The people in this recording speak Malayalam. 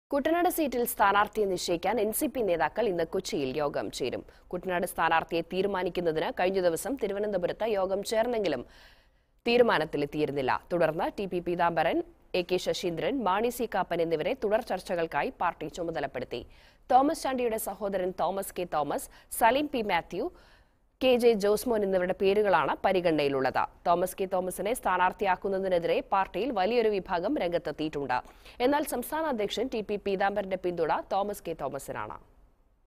കുട്ടനാട് സീറ്റിൽ സ്ഥാനാർത്ഥിയെ നിശ്ചയിക്കാൻ എൻ സി പി നേതാക്കൾ ഇന്ന് കൊച്ചിയിൽ യോഗം ചേരും കുട്ടനാട് സ്ഥാനാർത്ഥിയെ തീരുമാനിക്കുന്നതിന് കഴിഞ്ഞ ദിവസം തിരുവനന്തപുരത്ത് യോഗം ചേർന്നെങ്കിലും തീരുമാനത്തിലെത്തിയിരുന്നില്ല തുടർന്ന് T P Peethambaran A K Saseendran Mani C Kappan എന്നിവരെ തുടർ ചർച്ചകൾക്കായി പാർട്ടി ചുമതലപ്പെടുത്തി തോമസ് ചാണ്ടിയുടെ സഹോദരൻ Thomas K Thomas Saleem P Mathew K J Josemon എന്നിവരുടെ പേരുകളാണ് പരിഗണനയിലുള്ളത് തോമസ് കെ തോമസിനെ സ്ഥാനാർത്ഥിയാക്കുന്നതിനെതിരെ പാർട്ടിയിൽ വലിയൊരു വിഭാഗം രംഗത്തെത്തിയിട്ടുണ്ട് എന്നാൽ സംസ്ഥാന അധ്യക്ഷൻ ടി പി പീതാംബരന്റെ പിന്തുണ തോമസ് കെ തോമസിനാണ്